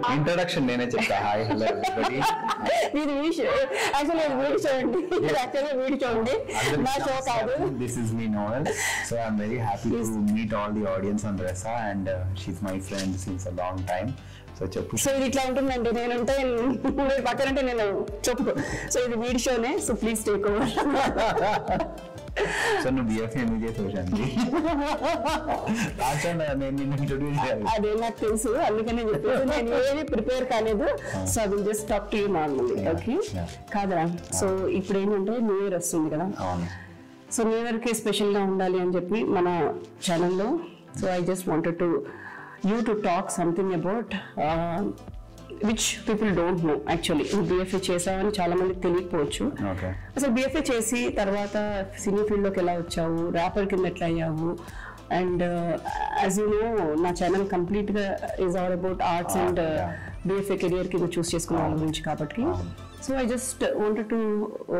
Introduction నేనే చెప్తా hi hello everybody ఇది వీడి షో యాక్చువల్లీ ఇది వీడి షో అండి ఇది యాక్చువల్లీ వీడి షో అండి నా షో కాదు this is me Novel so I'm very happy to meet all the audience on రెసా and she's my friend since a long time so చెప్పు సో ఇది ఇట్లా ఉంటుందండి నేనంటే మీరు పక్కనంటే నేను చెప్పు సో ఇది వీడి షోనే so please take over so నువ్వు బిఎఫ్ఏ ఎందుకు చేసావు శాంతి లాస్ట్ టైం నేను నిన్ను ఇంట్రొడ్యూస్ చేయాలి అదే నాకు తెలుసు అందుకనే చెప్పేసి నేను ఏది ప్రిపేర్ కాలేదు so I will just talk to you normally Yeah, okay yeah. కాదా సో ఇప్పుడు ఏంటంటే న్యూ ఇయర్ వస్తుంది కదా అవును సో న్యూ ఇయర్ కి స్పెషల్ గా ఉండాలి అని చెప్పి మన ఛానల్లో so I just wanted to you to talk something about which people don't know actually BFA చేసావని చాలా మందికి తెలియకపోవచ్చు ఓకే అసలు బిఎఫ్ఏ చేసి తర్వాత సినీ ఫీల్డ్లోకి ఎలా వచ్చావు ర్యాపర్ కింద ఎట్లా అయ్యావు అండ్ యాజ్ యూ నో నా ఛానల్ కంప్లీట్గా is all about arts and yeah. BFA career కింద చూస్ చేసుకున్న వాళ్ళ గురించి కాబట్టి so I just wanted to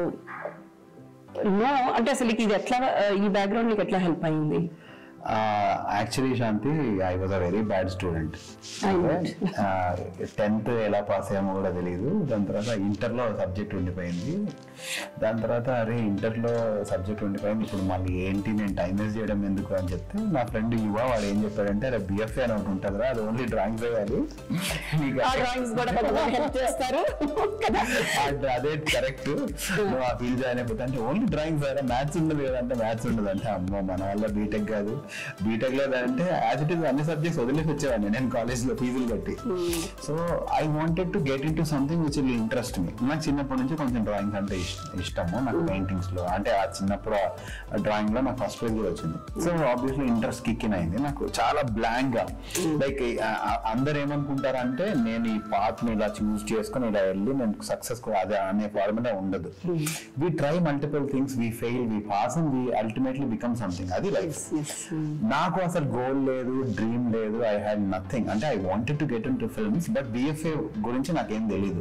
know అంటే అసలు నీకు ఇది ఎట్లా uh, ఈ బ్యాక్గ్రౌండ్ నీకు ఎట్లా హెల్ప్ అయింది actually Shanti I was a very bad student I know. Tenth ఎలా పాస్ అయ్యామో కూడా తెలియదు దాని తర్వాత ఇంటర్లో సబ్జెక్ట్ ఉండిపోయింది దాని తర్వాత అరే ఇంటర్లో సబ్జెక్ట్ ఉండిపోయింది ఇప్పుడు మళ్ళీ ఏంటి నేను టైం వేస్ట్ చేయడం ఎందుకు అని చెప్తే నా ఫ్రెండ్ యువ వాడు ఏం చెప్పాడంటే అరే బిఎఫ్ఏ అని ఒకటి ఉంటుందిరా అది ఓన్లీ డ్రాయింగ్స్ వేయాలి నీకు ఆ డ్రాయింగ్స్ కూడా కొంతమంది హెల్ప్ చేస్తారు కదా అది- అదే కరెక్ట్ నువ్వు ఆ ఫీల్డ్ జాయిన్ అయిపోతే అంటే ఓన్లీ డ్రాయింగ్స్ వేరే మ్యాథ్స్ ఉండదు కదా అంటే మ్యాథ్స్ ఉండదు అంటే అమ్మో మన వల్ల బీటెక్ కాదు బీటెక్ లో అంటే యాజ్ ఇట్ ఇస్ అన్ని సబ్జెక్ట్స్ వదిలేసి వచ్చేవాడిని నేను కాలేజ్ లో ఫీజులు కట్టి so I wanted to get in to something which will interest me నాకు చిన్నప్పటి నుంచి కొంచెం డ్రాయింగ్స్ అంటే ఇష్- ఇష్టము నాకు పెయింటింగ్స్ లో అంటే ఆ చిన్నప్పుడు డ్రాయింగ్ లో నాకు ఫస్ట్ ప్రైజ్ కూడా వచ్చింది so obviously interest kick in అయింది నాకు చాలా బ్లాంక్ గా లైక్ అందరు ఏమనుకుంటారు అంటే నేను ఈ పాత్ ని ఇలా చూస్ చేసుకొని ఇలా వెళ్ళి నేను సక్సెస్ అదే అనే ఫార్ములా ఉండదు we try multiple things we fail we pass and we ultimately become something అది లైఫ్ నాకు అసలు గోల్ లేదు డ్రీమ్ లేదు ఐ హ్యాడ్ నథింగ్ అంటే I wanted to get in to films but BFA గురించి నాకేం తెలియదు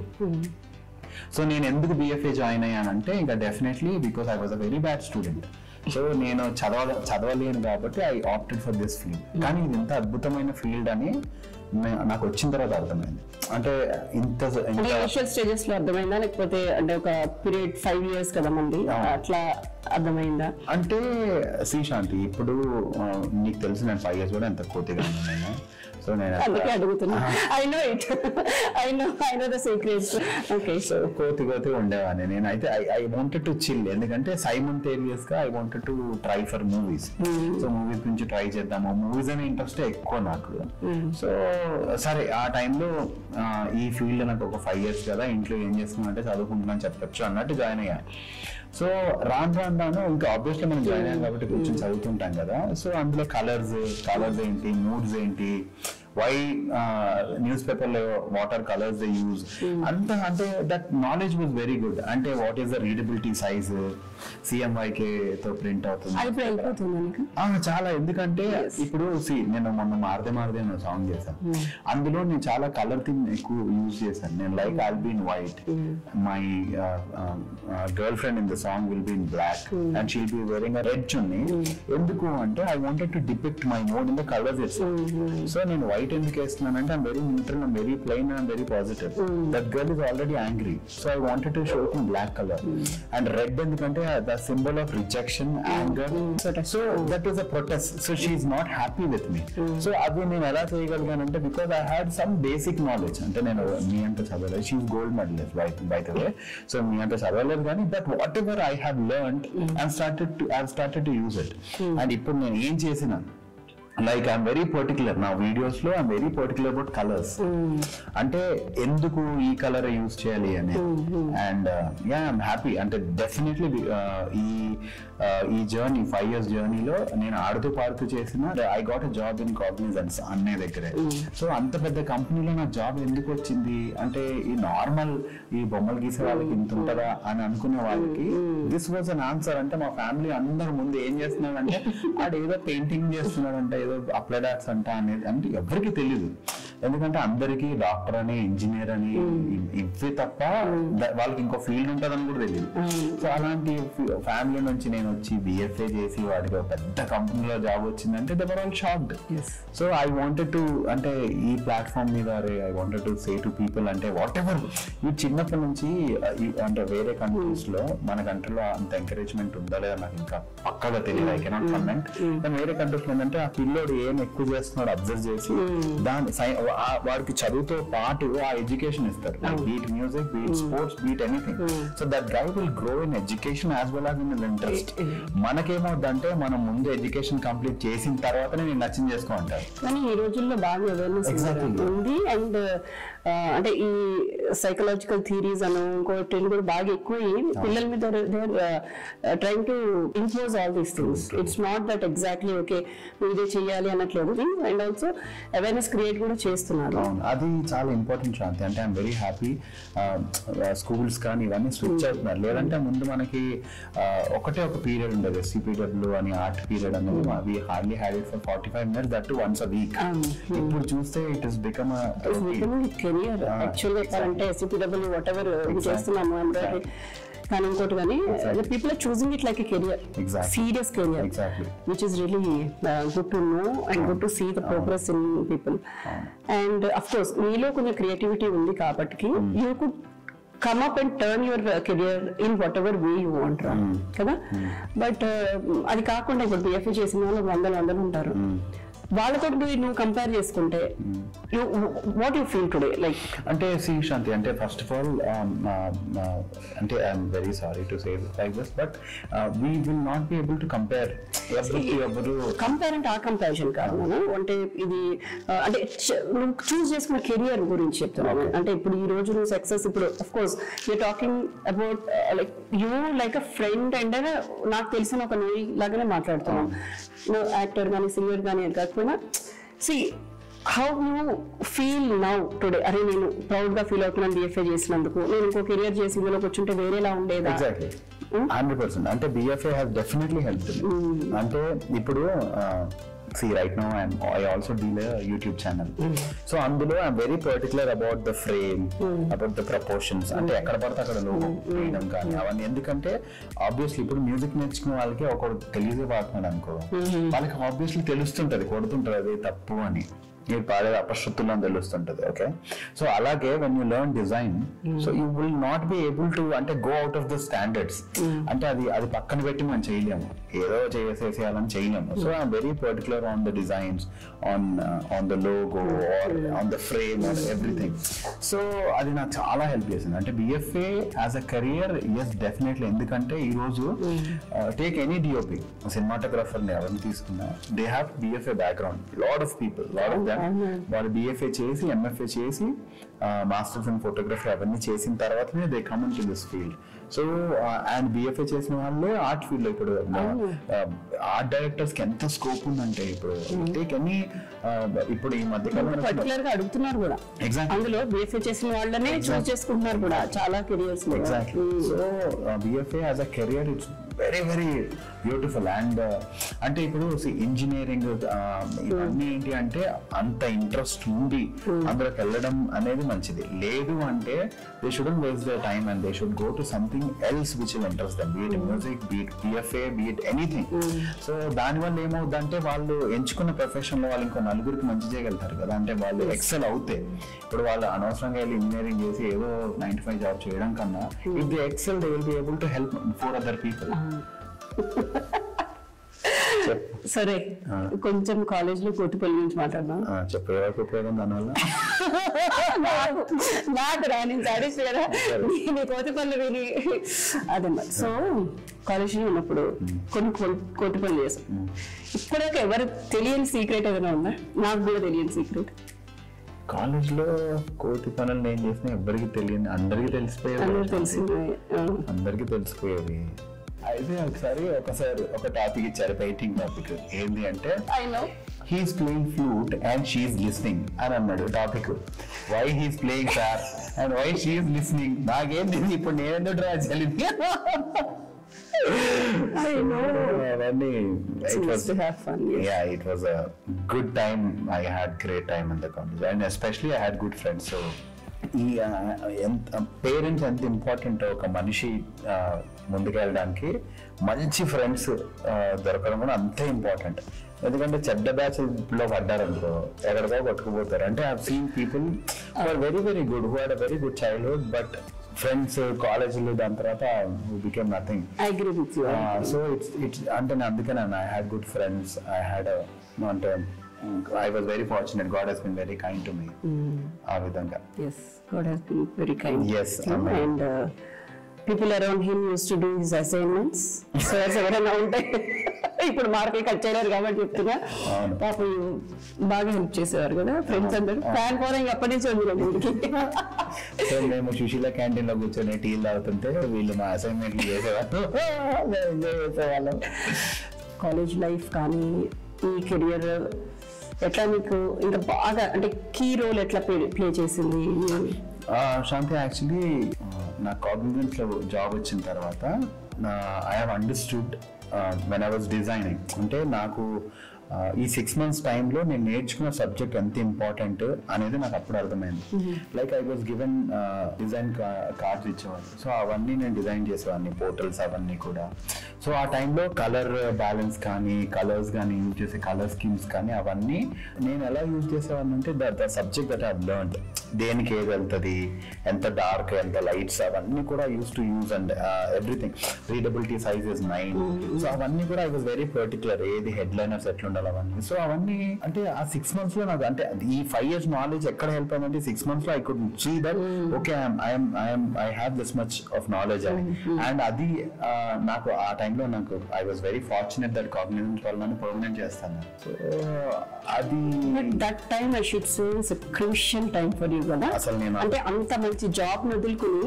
సో నేను ఎందుకు బిఎఫ్ఏ జాయిన్ అయ్యానంటే ఇంకా definitely because I was a very bad student so నేను చదవ చదవలేను కాబట్టి I opted for this field కానీ ఇది ఇంత అద్భుతమైన ఫీల్డ్ అని నే- నాకు వచ్చిన తర్వాత అర్థమైంది అంటే ఇంత అంటే ఇంత ఇనిషియల్ స్టేజెస్ లో అర్థమైందా లేకపోతే అంటే ఒక పీరియడ్ ఫైవ్ ఇయర్స్ కదా మంది అవును. అట్లా అర్థమైందా అంటే శ్రీశాంతి ఇప్పుడు ఆ, నీకు తెలుసు నేను ఫైవ్ ఇయర్స్ కూడా ఎంత కోతిగా ఉన్నాను సో నేను అందుకే అడుగుతున్నా I know it I know I know the secrets okay so కోతి కోతి ఉండేవాడిని నేనైతే I I wanted to chill ఎందుకంటే సైమంటేనియస్ గా I wanted to try for movies so movies గురించి ట్రై చేద్దాము మూవీస్ అనే ఇంట్రెస్ట్ ఎక్కువ నాకు సో సరే ఆ టైంలో ఈ ఫీల్డ్ నాకు ఒక ఫైవ్ ఇయర్స్ కదా ఇంట్లో ఏం చేస్తున్నా అంటే చదువుకుంటున్నాను చెప్పొచ్చు అన్నట్టు జాయిన్ అయ్యా సో రాను రాను రాను ఇంకా ఆబ్వియస్లీ మనం జాయిన్ అయ్యాం కాబట్టి కూర్చొని చదువుతుంటాం కదా సో అందులో కలర్స్ కలర్స్ ఏంటి మూడ్స్ ఏంటి వై న్యూస్ పేపర్ లో వాటర్ కలర్స్ దే యూజ్ అంత అంటే that knowledge was very good అంటే what is the readability size CMYK తో ప్రింట్ అవుతుంది అది ఇప్పుడు వెళ్ళిపోతుందా నీకు ఆ, చాలా ఎందుకంటే ఇప్పుడు see, నేను మొన్న మారదే మారదే అనే సాంగ్ చేశాను అందులో నేను చాలా కలర్ థింగ్ ఎక్కువ యూజ్ చేశాను నేను like I'll be in white my girl friend in the song will be in black and she'll be wearing red chunni ఎందుకు అంటే I wanted to depict my mood in the colours so నేను white ఎందుకు వేస్తున్నానంటే I'm very neutral I'm very plain and very positive that girl is already angry so I wanted to show in black colour and red ఎందుకంటే the symbol of rejection anger so that is a protest so she's not happy with me so అది నేను ఎలా చేయగలిగానంటే because I had some basic knowledge అంటే నేను మీ అంత చదవలేదు షీఈ్ గోల్డ్ మెడలిస్ట్ బైట్ బై ద వే సో మీ అంత చదవలేదు కానీ but whatever I have learn and started to I started to use it and ఇప్పుడు నేను ఏం చేసినా లైక్ ఐఎమ్ వెరీ పర్టికులర్ నా వీడియోస్ లో I'm very particular about colours అంటే ఎందుకు ఈ కలర్ యూజ్ చేయాలి అని అండ్ యా ఐఎమ్ హ్యాపీ అంటే డెఫినెట్లీ ఈ uh, ఈ జర్నీ ఫైవ్ ఇయర్స్ జర్నీలో నేను ఆడుతూ పాడుతూ చేసిన I got a job in Cognizant అన్నే దగ్గరే సో అంత పెద్ద కంపెనీలో నా జాబ్ ఎందుకు వచ్చింది అంటే ఈ నార్మల్ ఈ బొమ్మలు గీసే వాళ్ళకి ఇంత ఉంటుందా అని అనుకునే వాళ్ళకి దిస్ వాజ్ అన్ ఆన్సర్ అంటే మా ఫ్యామిలీ అందరి ముందు ఏం చేస్తున్నాడంటే ఆడు ఏదో పెయింటింగ్ చేస్తున్నాడంట ఏదో ఏదో అప్లైడ్ ఆర్ట్స్ అంట అనేది అంటే ఎవరికి తెలియదు ఎందుకంటే అందరికీ డాక్టర్ అని ఇంజనీర్ అని ఇ- ఇవి తప్ప ద- వాళ్ళకి ఇంకో ఫీల్డ్ ఉంటుందని కూడా తెలియదు సో అలాంటి ఫ్యామిలీ నుంచి నేను వచ్చి బిఎఫ్ఏ చేసి వాడికి ఒక పెద్ద కంపెనీలో జాబ్ వచ్చిందంటే they were all shocked Yes. So I wanted to అంటే ఈ ప్లాట్ఫామ్ మీద I wanted to say to people అంటే వాట్ ఎవర్ ఈ చిన్నప్పటి నుంచి uh, ఈ- అంటే వేరే కంట్రీస్ లో మన కంట్రీలో అంత ఎంకరేజ్మెంట్ ఉందా లేదా నాకు ఇంకా పక్కగా తెలియదు ఐ కెనాట్ కమెంట్ కానీ వేరే కంట్రీస్ లో ఏంటంటే ఆ పిల్లోడు ఏం ఎక్కువ చేస్తున్నాడు అబ్జర్వ్ చేసి దాని సై- ఆ- వాడికి చదువుతో పాటు ఆ ఎడ్యుకేషన్ ఇస్తారు be it music be it sports be it anything so that guy will grow in education as well as in interest మనకేమవుద్దంటే మనం ముందు ఎడ్యుకేషన్ కంప్లీట్ చేసిన తర్వాతనే నేను నచ్చింది చేసుకో అంటారు కానీ ఈ రోజుల్లో బాగా అవేర్నెస్ Exactly. ఉంది అండ్ అంటే ఈ సైకలాజికల్ థీరీస్ అను ఇంకోటి కూడా బాగా ఎక్కువ పిల్లల మీద trying to impose all these things it's not that exactly okay నువ్వు ఇదే చెయ్యాలి అన్నట్లేదు అండ్ ఆల్సో అవేర్నెస్ క్రియేట్ కూడా చేస్తున్నారు అవును అది చాలా ఇంపార్టెంట్ శాంతి అంటే ఐఎమ్ వెరీ హ్యాపీ స్కూల్స్ కానీ ఇవన్నీ స్విచ్ అవుతున్నారు లేదంటే ముందు మనకి ఆ, ఒకటే ఒక పీరియడ్ ఉండేది ఎస్సీపీడబ్ల్యూ అని ఆర్ట్ పీరియడ్ అనేది we hardly had it for forty five minutes that once a week ఇప్పుడు చూస్తే ఇట్ ఇస్ బికమ్ కెరియర్ యాక్చువల్గా చెప్పాలంటే ఎస్సీపీడబ్ల్యూ వాట్ ఎవర్ చేస్తున్నాము ఎంబ్రాయిడరీ కానీ ఇంకోటి కానీ people are choosing it like a career Exactly. Serious career exactly which is really uh, good to know and good to see the progress in people. And uh, of course, మీలో కొంచెం creativity ఉంది కాబట్టి you could come up and turn your career in whatever way you want కదా but అది కాకుండా ఇప్పుడు BFA చేసిన వాళ్ళు వందలు వందలు ఉంటారు వాళ్ళతో నువ్వు కంపేర్ చేసుకుంటే what you feel today like అంటే సి శాంతి అంటే ఫస్ట్ ఆఫ్ ఆల్ అంటే I'm very sorry to say like this but we will not be able to compare ఎవరికి ఎవరు కంపేర్ అంటే ఆ కంపారిజన్ కాదు నేను అంటే ఇది ఆ, అంటే చ- నువ్వు చూస్ చేసుకున్న కెరియర్ గురించి చెప్తున్నాను అంటే ఇప్పుడు ఈ రోజు నువ్వు సక్సెస్ ఇప్పుడు of course you talking about like you like a friend and నాకు తెలిసిన ఒక నువ్వు లాగానే మాట్లాడుతున్నాను నువ్వు యాక్టర్ కానీ సింగర్ కానీ అని కాకపోయినా see how you feel now today అరే నేను ప్రౌడ్ గా ఫీల్ అవుతున్నాను డిఎఫ్ఏ చేసినందుకు నేను ఇంకో కెరియర్ చేసి ఇందులోకి వచ్చుంటే వేరేలా ఉండేదా ఎగ్జాక్ట్లీ హండ్రెడ్ పర్సెంట్ అంటే బిఎఫ్ఏ హ్యాస్ డెఫినెట్లీ హెల్ప్ అంటే ఇప్పుడు see right no I'm I also deal YouTube channel so అందులో I'm very particular about the frame about the proportions అంటే ఎక్కడ పడితే అక్కడ లోగో వేయడం కానీ అవన్నీ ఎందుకంటే ఆబ్వియస్లీ ఇప్పుడు మ్యూజిక్ నేర్చుకునే వాళ్ళకి ఒకడు తెలియదే పాడుతున్నాడు అనుకో వాళ్ళకి ఆబ్వియస్లీ తెలుస్తుంటది కొడుతుంటది అది తప్పు అని మీరు పాడేది అపశృతులు అని తెలుస్తుంటది ఓకే సో అలాగే when you learn design so you will not be able to అంటే go out of the standards అంటే అది అది పక్కన పెట్టి మనం చేయలేము ఏదో చేసేసేయాలని చేయలేము so I'm very particular on the designs on on the logo or on the frame or everything so అది నాకు చాలా హెల్ప్ చేసింది అంటే BFA as a career yes definitely ఎందుకంటే ఈ రోజు టేక్ ఎనీ డిఓపి సినిమాటోగ్రఫర్ ఎవరిని తీసుకున్నా they have BFA background lot of people lot of them వాళ్ళు బిఎఫ్ఏ చేసి ఎంఎఫ్ఏ చేసి మాస్టర్స్ ఇన్ ఫోటోగ్రఫీ అవన్నీ చేసిన తర్వాతనే they come in to this field so and BFA చేసిన వాళ్ళే ఆర్ట్ ఫీల్డ్ లో ఇప్పుడు ఆర్ట్ డైరెక్టర్స్ కి ఎంత స్కోప్ ఉందంటే ఇప్పుడు టేక్ ఎనీ ఇప్పుడు ఈ మధ్య కాలంలో పర్టికులర్ గా అడుగుతున్నారు కూడా ఎగ్జాక్ట్ అందులో బిఎఫ్ఏ చేసిన వాళ్ళనే చూస్ చేసుకుంటున్నారు కూడా చాలా careers exactly so BFA as a career it's very very beautiful and అంటే ఇప్పుడు ఇంజనీరింగ్ ఇవన్నీ ఏంటి అంటే అంత ఇంట్రెస్ట్ ఉండి అందులోకి వెళ్ళడం అనేది మంచిది లేదు అంటే they shouldn't waste the time and they should go to something else which will interest them be it music be it BFA be it anything so దానివల్ల ఏమవుద్దంటే వాళ్ళు ఎంచుకున్న ప్రొఫెషన్ లో వాళ్ళు ఇంకో నలుగురికి మంచి చేయగలుగుతారు కదా అంటే వాళ్ళు ఎక్సెల్ అవుతే ఇప్పుడు వాళ్ళు అనవసరంగా వెళ్ళి ఇంజనీరింగ్ చేసి ఏదో నైన్టీ ఫైవ్ జాబ్ చేయడం కన్నా if they excel they will be able to help for other people సరే కొంచెం కాలేజ్ లో కోటిపల్లి గురించి మాట్లాడదాం చెప్పే వరకు ఉపయోగం దానివల్ల నాకు నాకు రా నేను సాడీస్ కదా నీ కోటిపల్లి విని అదన్నమాట సో కాలేజ్ లో ఉన్నప్పుడు కొన్ని కో- కోటిపల్లి చేసాం ఇప్పటికే ఎవరు తెలియని సీక్రెట్ ఏదైనా ఉందా నాకు కూడా తెలియని సీక్రెట్ కాలేజ్ లో కోటి పనులు నేను చేసిన ఎవ్వరికి తెలియని అందరికి తెలిసిపోయేది అందరూ తెలిసిందే ఆ. అందరికి తెలిసిపోయేది అయితే ఒకసారి ఒకసారి ఒక టాపిక్ ఇచ్చారు పెయింటింగ్ టాపిక్ ఏంటి అంటే I know. He's playing flute and she's listening అని అన్నాడు topic why he's playing sir and why she's listening నాకేం తెలియదు ఇప్పుడు నేను ఎందుకు డ్రా చేయలేదు I know. అవన్నీ It's it nice was to have fun. Yes. yeah it was a good time i had great time in the college and especially i had good friends so ఈ ఆ, ఎంత parents ఎంత important ఒక మనిషి ఆ, ముందుకెళ్ళడానికి మంచి friends దొరకడం కూడా అంతే ఇంపార్టెంట్ ఎందుకంటే చెడ్డ బ్యాచ్ లో పడ్డారనుకో ఎక్కడికో కొట్టుకుపోతారు అంటే I seen people are very very good who had a very good childhood but friends కాలేజీలు దాని తర్వాత became nothing I agree with you. So it's it's అంటే నేను అందుకనే I had good friends I had అంటే I was very fortunate God has been very kind to me ఆ విధంగా Yes, God has been very kind. Yes, to him amen. And uh, people around him used to do his assignments. So ఎవరైనా ఉంటే ఇప్పుడు మార్కులు cut చేయలేరు కాబట్టి చెప్తున్నా అవును. పాపం బాగా హెల్ప్ చేసేవారు కదా ఫ్రెండ్స్ అందరూ ఫ్యాన్ ఫాలోయింగ్ అప్పటి నుంచి ఉంది కదా వీడికి సో మేము సుశీల క్యాంటీన్ లో కూర్చొని టీలు తాగుతుంటే వీళ్ళు మా అసైన్మెంట్లు చేసేవాళ్ళు మేము ఎంజాయ్ చేసేవాళ్ళం కాలేజ్ లైఫ్ కానీ ఈ కెరియర్ ఎట్లా మీకు ఇంకా బాగా అంటే కీ రోల్ ఎట్లా ప్లే చేసింది శాంతి యాక్చువల్లీ నా కాగ్నిజెంట్ లో జాబ్ వచ్చిన తర్వాత I have understood when I was designing అంటే నాకు ఆ, ఈ సిక్స్ మంత్స్ టైంలో నేను నేర్చుకున్న సబ్జెక్ట్ ఎంత ఇంపార్టెంట్ అనేది నాకు అప్పుడు అర్థమైంది like I was given design cards ఇచ్చేవాళ్ళు సో అవన్నీ నేను డిజైన్ చేసేవాడిని పోర్టల్స్ అవన్నీ కూడా సో ఆ టైంలో కలర్ బ్యాలెన్స్ కానీ కలర్స్ కానీ యూజ్ చేసే కలర్ స్కీమ్స్ కానీ అవన్నీ నేను ఎలా యూజ్ చేసేవాడిని అంటే the the subject that have learn దేనికి ఏది వెళ్తుంది ఎంత డార్క్ ఎంత లైట్స్ అవన్నీ కూడా used to use and everything readability size is nine so అవన్నీ కూడా ఐ వాజ్ వెరీ పర్టికులర్ ఏది హెడ్ లైనర్స్ ఎట్లా ఉండాలి అవన్నీ సో అవన్నీ అంటే ఆ సిక్స్ మంత్స్ లో నాకు అంటే ఈ ఫైవ్ ఇయర్స్ నాలెడ్జ్ ఎక్కడ హెల్ప్ అయిందంటే సిక్స్ మంత్స్ లో I could see that okay I'm I'm I have this much of knowledge and అది ఆ, నాకు ఆ టైంలో నాకు I was very fortunate that Cognizant వల్ల నన్ను పర్మనెంట్ చేస్తాను సో అది but that time I should say it's crucial time for you కదా అసలు నేను అంటే అంత మంచి జాబ్ వదులుకుని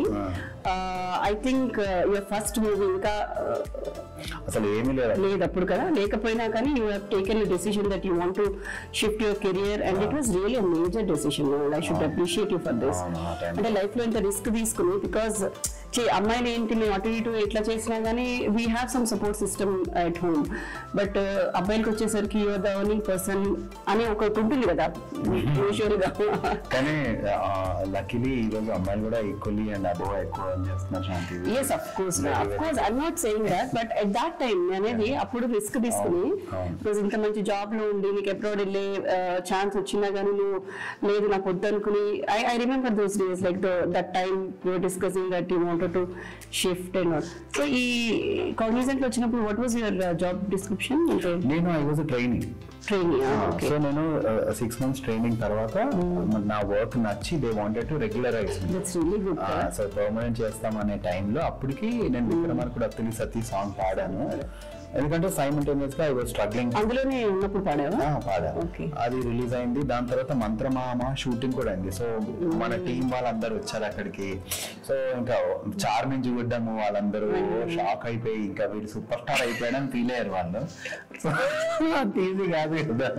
I think your first movie ఇంకా uh, అసలు ఏమీ లేదు లేదు అప్పుడు కదా లేకపోయినా కానీ you have taken decision that you want to shift your career and it was really major decision I should appreciate you for this అవును, ఆ time. అంటే లైఫ్ లో ఇంత రిస్క్ తీసుకుని బికాస్ అమ్మాయిలు ఏంటి మేము అటు ఇటు ఎట్లా చేసినా కానీ we have some support system at home but అబ్బాయిలకి వచ్చేసరికి యువర్ ద ఓన్లీ పర్సన్ అని ఒకటి ఉంటుంది కదా యూజువల్ గా కానీ లక్కీలీ ఈ రోజు అమ్మాయిలు కూడా ఈక్వల్లీ అండ్ అబోవ్ ఎక్కువ ఏం చేస్తున్నారు Shanti yes of course Very, of very course I not saying that but at that time అనేది అప్పుడు రిస్క్ తీసుకుని అవును. బికాస్ ఇంత మంచి జాబ్ లో ఉండి నీకు అబ్రాడ్ వెళ్ళే ఛాన్స్ వచ్చినా కానీ నువ్వు లేదు నాకు వద్దనుకుని I I remember those days like that time you're discussing that you wanted to shift and so ఈ కాగ్నిజెంట్ లో వచ్చినప్పుడు what was your job description అంటే నేను I was training training okay so నేను సిక్స్ మంత్స్ ట్రైనింగ్ తర్వాత నా work నచ్చి they wanted to regularize that's really good so permanent చేస్తాం అనే టైంలో అప్పటికి నేను విక్రమార్కుడు అత్తిలి సతీ సాంగ్ పాడాను ఎందుకంటే సైమల్టేనియస్ గా ఐ వాజ్ స్ట్రగ్లింగ్ అందులోనే ఉన్నప్పుడు పాడావా పాడాను Okay. అది రిలీజ్ అయింది దాని తర్వాత మంత్రమామ షూటింగ్ కూడా అయింది సో మన టీం వాళ్ళందరూ వచ్చారు అక్కడికి సో ఇంకా చార్మింగ్ చూడడము వాళ్ళందరూ షాక్ అయిపోయి ఇంకా వీడు సూపర్ స్టార్ అయిపోయాడని ఫీల్ అయ్యారు వాళ్ళు సో అంత ఈజీ కాదు కదా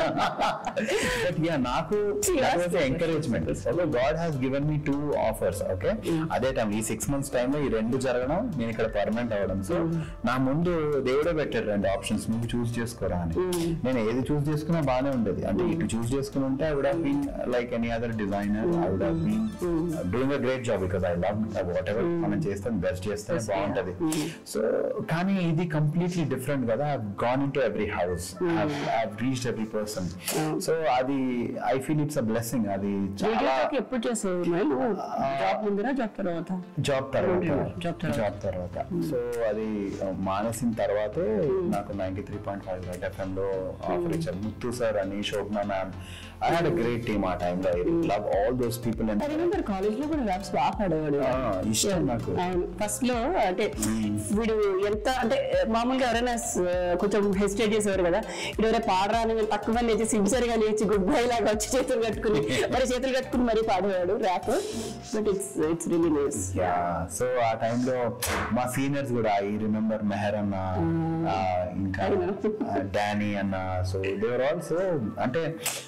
బట్ యా నాకు encouragement God has given me two offers okay అదే టైం ఈ సిక్స్ మంత్స్ టైంలో ఈ రెండు జరగడం నేను ఇక్కడ పర్మనెంట్ అవ్వడం సో నా ముందు దేవుడే పెట్టాడు రెండు ఆప్షన్స్ నువ్వు చూస్ చేసుకోరా అని నేను ఏది చూస్ చేసుకున్నా బాగానే ఉండేది అంటే ఇటు చూస్ చేసుకుని ఉంటే I would have been like any other designer I would have been doing a great job because I love whatever మనం చేస్తాం బెస్ట్ చేస్తే బాగుంటది సో కానీ ఇది కంప్లీట్లీ డిఫరెంట్ కదా I gone into every house I reached every person so అది I feel it's a blessing అది చాలా రేడియోకి ఎప్పుడు చేసావు నువ్వు జాబ్ ముందర జాబ్ తర్వాత జాబ్ తర్వాత Job తర్వాత. జాబ్ తర్వాత సో అది ఆ, మానేసిన తర్వాతే నాకు ninety three point five Red FM లో ఆఫర్ ఇచ్చారు ముత్తు సార్ అని Shobhana ma'am I had a great team ఆ టైంలో I love all those people and I remember college లో కూడా ర్యాప్స్ బాగా పాడేవాడు ఇష్టం నాకు ఫస్ట్ లో అంటే వీడు ఎంత అంటే మామూలుగా ఎవరైనా స- కొంచెం హెసిటేట్ చేసేవారు కదా వీడు ఎవరైనా పాడరా అని తక్కువ లేచి సిన్సియర్ గా లేచి గుడ్ బై లాగా వచ్చి చేతులు కట్టుకుని మరి చేతులు కట్టుకుని మరీ పాడేవాడు rap but it's it's really nice yeah so ఆ టైంలో మా సీనియర్స్ కూడా ఐ రిమెంబర్ మెహర్ అన్న ఆ, ఇంకా డానీ అన్న సో దేవర్ ఆల్సో అంటే కాలేజ్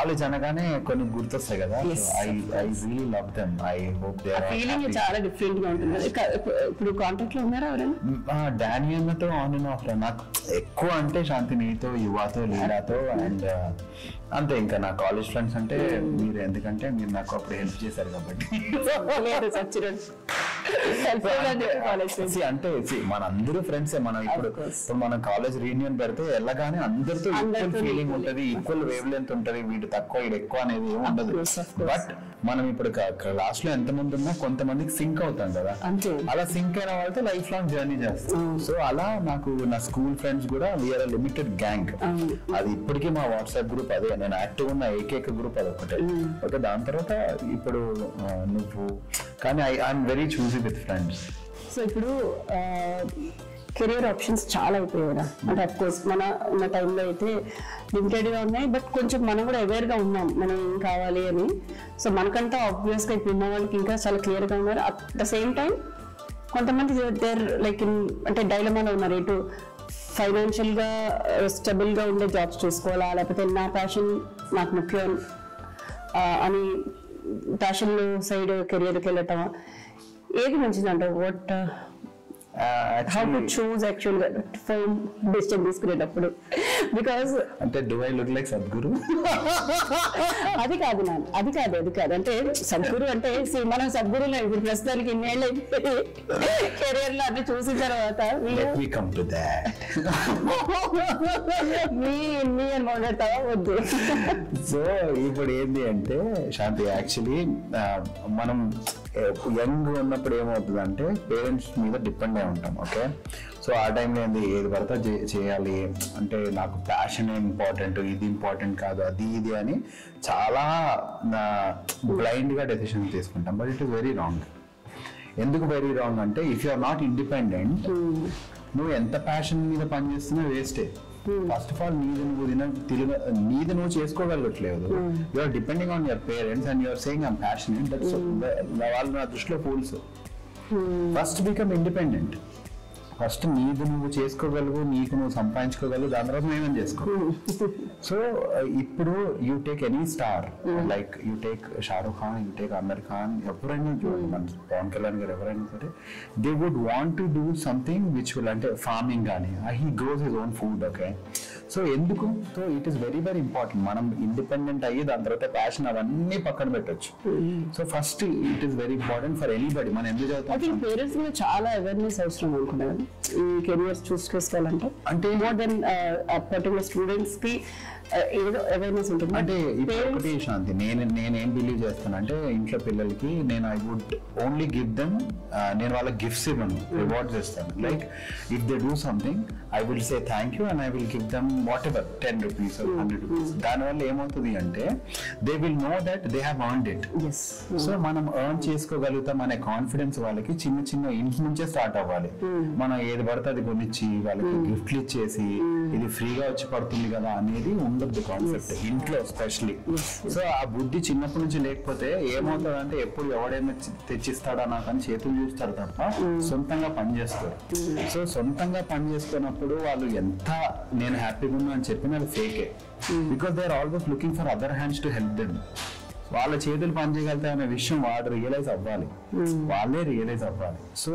కాలేజ్ అనగానే కొన్ని గుర్తొస్తాయి కదా Yes, I I really love them I hope they feeling చాలా డిఫరెంట్ గా ఉంటుంది కదా. క- ఇప్పుడు కాంటాక్ట్ లో ఉన్నారా ఎవరైనా డానీ అన్నతో ఆన్ అండ్ ఆఫ్ నాకు ఎక్కువ అంటే శాంతి నీతో యువతో లీలాతో అండ్ అంతే ఇంకా నా కాలేజ్ ఫ్రెండ్స్ అంటే మీరు ఎందుకంటే మీరు నాకు అప్పుడు హెల్ప్ చేశారు కాబట్టి లేదు సచ్చిరెడ్డి కాలేజ్ See, అంటే see, మనందరూ ఫ్రెండ్స్ మనం ఇప్పుడు course. ఇప్పుడు మనం కాలేజ్ రీయూనియన్ పెడితే వెళ్ళగానే అందరితో ఈక్వల్ అందరితో ఫీలింగ్ equal. ఉంటది ఈక్వల్ వేవ్ లెంత్ ఉంటది వీడు తక్కువ వీడు ఎక్కువ అనేది ఏమి ఉండదు course, of course. బట్ మనం ఇప్పుడు క్లాస్ లో ఎంత మంది ఉన్నా కొంతమందికి సింక్ అవుతాం కదా అంతే అలా సింక్ అయిన వాళ్ళతో లైఫ్ లాంగ్ జర్నీ చేస్తాం సో అలా నాకు నా స్కూల్ ఫ్రెండ్స్ కూడా వీఆర్ లిమిటెడ్ గ్యాంగ్ అవును. అది ఇప్పటికీ మా వాట్సాప్ గ్రూప్ అదే నేను యాక్టివ్ ఉన్న ఏకైక గ్రూప్ అది ఒకటే ఓకే దాని తర్వాత ఇప్పుడు ఆ, నువ్వు కానీ I I'm very choosy with friends so ఇప్పుడు కెరియర్ ఆప్షన్స్ చాలా అయిపోయాయి కదా అంటే అఫ్ కోర్స్ మన ఉన్న టైంలో అయితే లిమిటెడ్ గా ఉన్నాయి బట్ కొంచెం మనం కూడా అవేర్ గా ఉన్నాం మనం ఏం కావాలి అని సో మనకంటే ఆబ్వియస్ గా ఇప్పుడు ఉన్న వాళ్ళకి ఇంకా చాలా క్లియర్ గా ఉన్నారు అట్ ద సేమ్ టైం కొంతమంది దేర్ లైక్ అంటే డైలమాలో ఉన్నారు ఇటు ఫైనాన్షియల్ గా స్టెబుల్ గా ఉండే జాబ్స్ చూసుకోవాలా లేకపోతే నా ప్యాషన్ నాకు ముఖ్యం ఆ, అని ప్యాషన్ సైడ్ కెరియర్కి వెళ్ళటం ఏది మంచిది అంటే వాట్ హౌ టు చూస్ యాక్చువల్గా ఫోన్ డిసిషన్ తీసుకునేటప్పుడు బికాస్ అంటే do I look like Sadhguru అది కాదు నాన్న అది కాదు అది కాదు అంటే సద్గురు అంటే see, మనం సద్గురులో ఇప్పుడు ప్రస్తుతానికి ఇన్నేళ్ళు కెరియర్ లో అన్ని చూసిన తర్వాత let me come to that me me అని మాట్లాడతావా వద్దు సో ఇప్పుడు ఏంటి అంటే శాంతి యాక్చువల్లీ మనం యంగ్ ఉన్నప్పుడు ఏమవుతుంది అంటే పేరెంట్స్ మీద డిపెండ్ అయి ఉంటాం ఓకే సో ఆ టైంలో ఏంది ఏది పడితే అది చే- చేయాలి అంటే నాకు ప్యాషన్ ఇంపార్టెంట్ ఇది ఇంపార్టెంట్ కాదు అది ఇది అని చాలా బ్లైండ్ గా డెసిషన్ తీసుకుంటాం but it is very wrong ఎందుకు వెరీ రాంగ్ అంటే if you are not independent నువ్వు ఎంత ప్యాషన్ మీద పనిచేస్తున్నా వేస్టే ఫస్ట్ ఆఫ్ ఆల్ నీది నువ్వు తిన తిరుగ నీది నువ్వు చేసుకోగలగట్లేదు you are depending on your parents and your saying I'm passionate that's వాళ్ళు నా దృష్టిలో fools first become independent first నీది నువ్వు చేసుకోగలవు నీకు నువ్వు సంపాదించుకోగలవు దాని తర్వాత మేమేం చేసుకో సో ఇప్పుడు you take any star like you take Shahrukh Khan you take Aamir Khan ఎవరైనా చూడండి మన పవన్ కళ్యాణ్ గారు ఎవరైనా సరే they would want to do something which will అంటే ఫార్మింగ్ కానీ he grows his own food okay so ఎందుకు so it is very very important మనం independent అయ్యి దాని తర్వాత ప్యాషన్ అవన్నీ పక్కన పెట్టొచ్చు so first it is very important for anybody మనం ఎందుకు ఐ చదువుతాం థింక్ పేరెంట్స్ మీద చాలా అవేర్నెస్ అవసరం అనుకుంటా కదా ఈ కెరియర్స్ చూస్ చేసుకోవాలంటే అంటే మోర్ దెన్ పర్టికులర్ స్టూడెంట్స్ కి uh, ఏదో అవేర్నెస్ ఉంటుంది అంటే ఇప్పుడు Parents- ఒకటి శాంతి నేను నేనేం బిలీవ్ చేస్తానంటే ఇంట్లో పిల్లలకి నేను I would only give them నేను వాళ్ళకి గిఫ్ట్స్ ఇవ్వను రివార్డ్స్ ఇస్తాను like if they do something I will say thank you and I will give them whatever ten rupees hundred rupees దానివల్ల ఏమవుతుంది అంటే they will know that they have earned it Yes. So మనం earn చేసుకోగలుగుతాం అనే confidence వాళ్ళకి చిన్న చిన్న ఇంటి నుంచే స్టార్ట్ అవ్వాలి మనం ఏది పడితే అది కొనిచ్చి వాళ్ళకి గిఫ్ట్లు ఇచ్చేసి ఇది ఫ్రీగా వచ్చి పడుతుంది కదా అనేది ఉండొద్దు కాన్సెప్ట్ ఇంట్లో స్పెషలీ సో ఆ బుద్ధి చిన్నప్పటి నుంచి లేకపోతే ఏమవుతుంది అంటే ఎప్పుడు ఎవడైనా చి- తెచ్చిస్తాడా నాకు అని చేతులు చూస్తారు తప్ప సొంతంగా పని చేస్తారు సో సొంతంగా పని చేసుకున్నప్పుడు వాళ్ళు ఎంత నేను హ్యాపీగా ఉన్నా అని చెప్పిన అది ఫేకే because they are always looking for other hands to help them వాళ్ళ చేతులు పనిచేయగలుగుతాయి అనే విషయం వాడు రియలైజ్ అవ్వాలి వాళ్ళే రియలైజ్ అవ్వాలి సో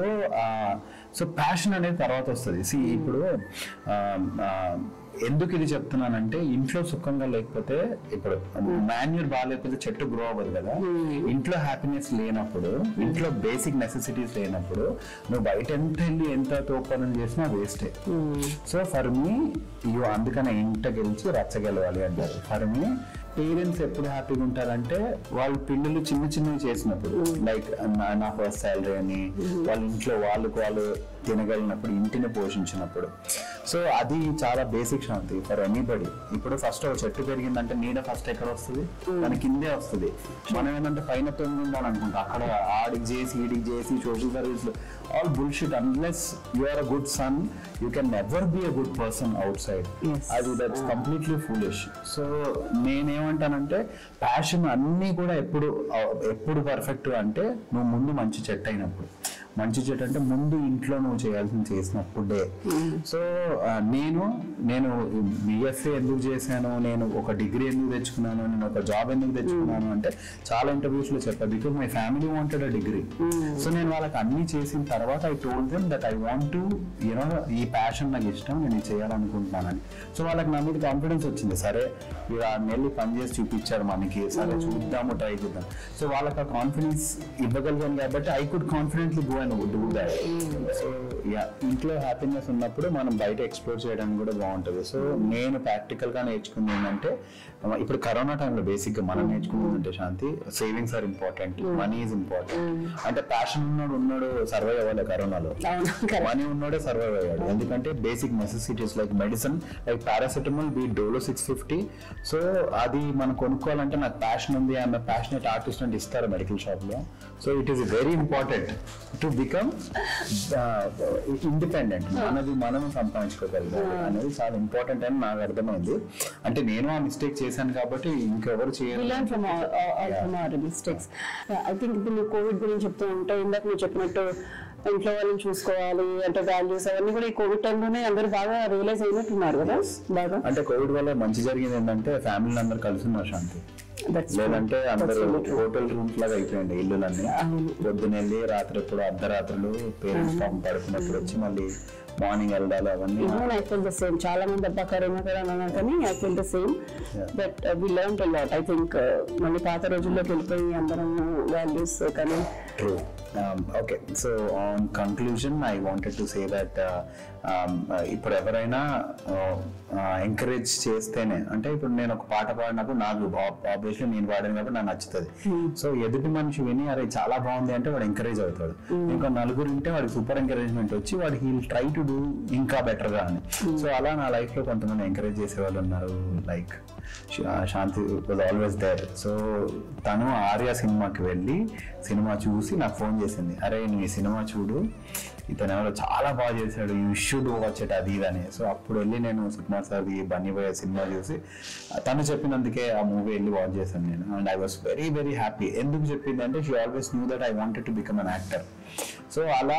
సో ప్యాషన్ అనేది తర్వాత వస్తుంది సి ఇప్పుడు ఆ, ఆ, ఎందుకు ఇది చెప్తున్నానంటే ఇంట్లో సుఖంగా లేకపోతే ఇప్పుడు మాన్యూర్ బాగాలేకపోతే చెట్టు గ్రో అవ్వదు కదా ఇంట్లో హ్యాపీనెస్ లేనప్పుడు ఇంట్లో బేసిక్ నెసెసిటీస్ లేనప్పుడు నువ్వు బయట ఎంత వెళ్ళి ఎంత తోపనం చేసినా వేస్టే సో ఫర్ మీ యూ అందుకనే ఇంట గెలిచి రచ్చ గెలవాలి అంటారు ఫర్ మీ పేరెంట్స్ ఎప్పుడు హ్యాపీగా ఉంటారంటే వాళ్ళ పిల్లలు చిన్న చిన్నవి చేసినప్పుడు లైక్ నా ఫస్ట్ శాలరీ అని వాళ్ళ ఇంట్లో వాళ్ళకు వాళ్ళు తినగలిగినప్పుడు ఇంటిని పోషించినప్పుడు సో అది చాలా బేసిక్ శాంతి ఫర్ ఎనీబడి ఇప్పుడు ఫస్ట్ ఒక చెట్టు పెరిగిందంటే నీడ ఫస్ట్ ఎక్కడ వస్తుంది మన కిందే వస్తుంది మనం ఏంటంటే పైన తొంగి ఉండాలనుకుంటా అక్కడ ఆడికి చేసి ఈడికి చేసి social service all bullshit unless you are a good son you can never be a good person outside Yes. అది దట్స్ కంప్లీట్లీ ఫూలిష్ సో నేనేమంటానంటే ప్యాషన్ అన్నీ కూడా ఎప్పుడు ఎప్పుడు పర్ఫెక్ట్ అంటే నువ్వు ముందు మంచి చెట్టు అయినప్పుడు మంచి చెడు అంటే ముందు ఇంట్లో నువ్వు చేయాల్సింది చేసినప్పుడే సో నేను నేను బిఎస్ఏ ఎందుకు చేశాను నేను ఒక డిగ్రీ ఎందుకు తెచ్చుకున్నాను నేను ఒక జాబ్ ఎందుకు తెచ్చుకున్నాను అంటే చాలా ఇంటర్వ్యూస్ లో చెప్పాను because my family wanted a degree so నేను వాళ్ళకి అన్ని చేసిన తర్వాత I told them that I want to you know ఈ ప్యాషన్ నాకు ఇష్టం నేను ఇది చేయాలనుకుంటున్నానని సో వాళ్ళకి నా మీద కాన్ఫిడెన్స్ వచ్చింది సరే వీళ్ళు ఆ నెల్లి పని చేసి చూపించారు మనకి సరే చూద్దాము ట్రై చేద్దాం సో వాళ్ళకి ఆ కాన్ఫిడెన్స్ ఇవ్వగలిగాను కాబట్టి I could confidently go and do that so yeah ఇంట్లో హ్యాపీనెస్ ఉన్నప్పుడు మనం బయట ఎక్స్ప్లోర్ చేయడానికి కూడా బాగుంటుంది సో నేను ప్రాక్టికల్ గా నేర్చుకుంది ఏంటంటే ఇప్పుడు కరోనా టైంలో బేసిక్ గా మనం నేర్చుకుంది అంటే Shanti savings are important money is important అంటే ప్యాషన్ ఉన్నాడు ఉన్నాడు సర్వైవ్ అవ్వాలి కరోనాలో అవును కరెక్ట్ మనీ ఉన్నోడే సర్వైవ్ అయ్యాడు ఎందుకంటే basic necessities like medicine like paracetamol be Dolo six fifty so అది మనం కొనుక్కోవాలంటే నాకు ప్యాషన్ ఉంది ఆమె ప్యాషనెట్ ఆర్టిస్ట్ అంటే ఇస్తారు మెడికల్ షాప్ లో so it is very important to become independent మనది మనం సంపాదించుకోగలగాలి అనేది చాలా ఇంపార్టెంట్ అని నాకు అర్థమైంది అంటే నేను ఆ మిస్టేక్ చేశాను కాబట్టి ఇంకెవరు we చేయరు learn from our, our, our- from our mistakes. I think ఇప్పుడు నువ్వు కోవిడ్ గురించి చెప్తూ ఉంటే ఇందాక నువ్వు చెప్పినట్టు ఇంట్లో వాళ్ళని చూసుకోవాలి అంటే వాల్యూస్ అవన్నీ కూడా ఈ కోవిడ్ టైంలోనే అందరూ బాగా రియలైజ్ అయినట్టున్నారు కదా బాగా అంటే కోవిడ్ వల్ల మంచి జరిగింది ఏంటంటే ఫ్యామిలీ అందరు కలిసి ఉన్నారు శాంతి That's లేదంటే అందరూ really true. హోటల్ రూమ్స్ లాగా అయిపోయింది ఇల్లులన్నీ పొద్దున వెళ్ళి రాత్రి ఎప్పుడు అర్ధరాత్రులు పేరెంట్స్ పాపం పడుకున్నప్పుడు వచ్చి మళ్ళీ మార్నింగ్ వెళ్ళాలి అవన్నీ even I feel the same చాలా మంది అబ్బా కరోనా కదా అన్నారు కానీ I feel the same but we learn to lot I think మళ్ళీ పాత రోజుల్లోకి వెళ్ళిపోయి అందరం వాల్యూస్ కానీ True. Um, okay, so on conclusion, I wanted to say that uh, um, uh, ఇప్పుడు ఎవరైనా ఎంకరేజ్ చేస్తేనే అంటే ఇప్పుడు నేను ఒక పాట పాడినప్పుడు నాకు ఆబ్వియస్లీ నేను పాడాను కాబట్టి నాకు నచ్చుతుంది సో ఎదుటి మనిషి విని అరే చాలా బాగుంది అంటే వాడు ఎంకరేజ్ అవుతాడు ఇంకా నలుగురు ఉంటే వాడికి సూపర్ ఎంకరేజ్మెంట్ వచ్చి వాడు హీల్ ట్రై టు డూ ఇంకా బెటర్ గా అని సో అలా నా లైఫ్ లో కొంతమంది ఎంకరేజ్ చేసే వాళ్ళు ఉన్నారు like Shanti was always there so తను ఆర్య సినిమాకి వెళ్ళి సినిమా చూసి నాకు ఫోన్ చేసింది అరే నువ్వు ఈ సినిమా చూడు ఇతను ఎవరో చాలా బాగా చేశాడు యూ షుడ్ వాచ్ ఇట్ అది ఇది అని సో అప్పుడు వెళ్ళి నేను సుకుమార్ సార్ది బన్నీ పోయే సినిమా చూసి తను చెప్పినందుకే ఆ మూవీ వెళ్ళి వాచ్ చేశాను నేను and I was very very happy ఎందుకు చెప్పింది అంటే she always knew that I wanted to become an actor so అలా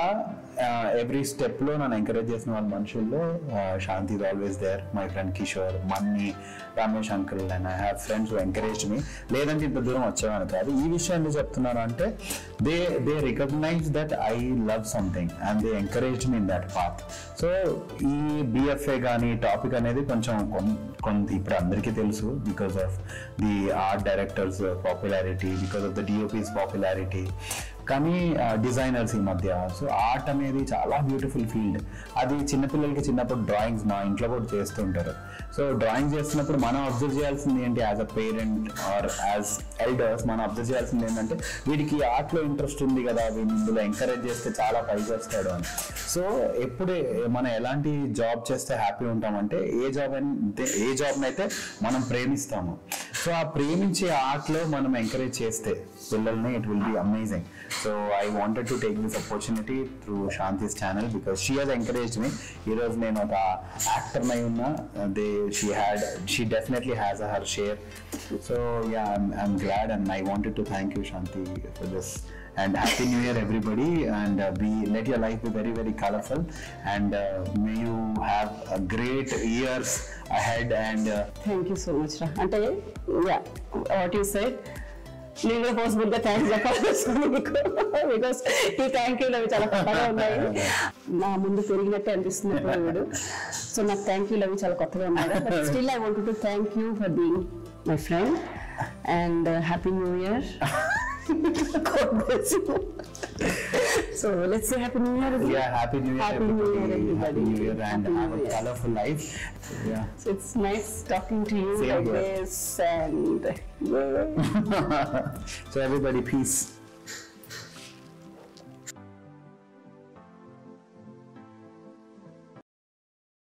ఎవ్రీ స్టెప్ లో నన్ను ఎంకరేజ్ చేసిన వాళ్ళ మనుషుల్లో Shanti is always there my friend Kishore Manni Ramesh uncle and I have friends encourage me లేదంటే ఇంత దూరం వచ్చేవాను కాదు ఈ విషయం ఎందుకు చెప్తున్నాను అంటే they they recognize that I love something and they encourage me in that path so ఈ బిఎఫ్ఏ కానీ టాపిక్ అనేది కొంచెం కొన్- కొంత ఇప్పుడు అందరికీ తెలుసు because of the art directors popularity because of the DOPs popularity కానీ డిజైనర్స్ ఈ మధ్య సో ఆర్ట్ అనేది చాలా బ్యూటిఫుల్ ఫీల్డ్ అది చిన్నపిల్లలకి చిన్నప్పుడు డ్రాయింగ్స్ మా ఇంట్లో కూడా చేస్తూ ఉంటారు సో డ్రాయింగ్ చేస్తున్నప్పుడు మనం అబ్జర్వ్ చేయాల్సింది ఏంటి as a parent or as elders మనం అబ్జర్వ్ చేయాల్సింది ఏంటంటే వీడికి ఆర్ట్లో ఇంట్రెస్ట్ ఉంది కదా వీడిని ఇందులో ఎంకరేజ్ చేస్తే చాలా పైకి వస్తాడు అని సో ఎప్పుడు మనం ఎలాంటి జాబ్ చేస్తే హ్యాపీ ఉంటామంటే ఏ జాబ్ అయితే ఏ జాబ్ని అయితే మనం ప్రేమిస్తాము సో ఆ ప్రేమించే ఆర్ట్లో మనం ఎంకరేజ్ చేస్తే పిల్లల్ని it will be amazing so I wanted to take this opportunity through Shanti's channel because she has encourage me ఈరోజు నేను ఒక యాక్టర్ అయి ఉన్నా they she had she definitely has a her share so yeah I'm glad and I wanted to thank you Shanti for this and happy new year everybody and uh, be let your life be very very colorful and uh, may you have a great years ahead and uh, thank you so much రా అంటే yeah what you said నేను కూడా possible గా thanks చెప్పాల్సి మీకు because ఈ thank you అవి చాలా కొత్తగా ఉన్నాయి నా ముందు పెరిగినట్టే అనిపిస్తుంది ఇప్పుడు వీడు సో నాకు థ్యాంక్ యూ అవి చాలా కొత్తగా ఉన్నాయి but still I want to thank you for being my friend and happy new year God bless you. So let's say happy new year. yeah happy new year Happy New Year, everybody happy everybody. new year and Happy have New a Year. colorful life yeah So it's nice talking to you Same like here. this and yeah. so everybody peace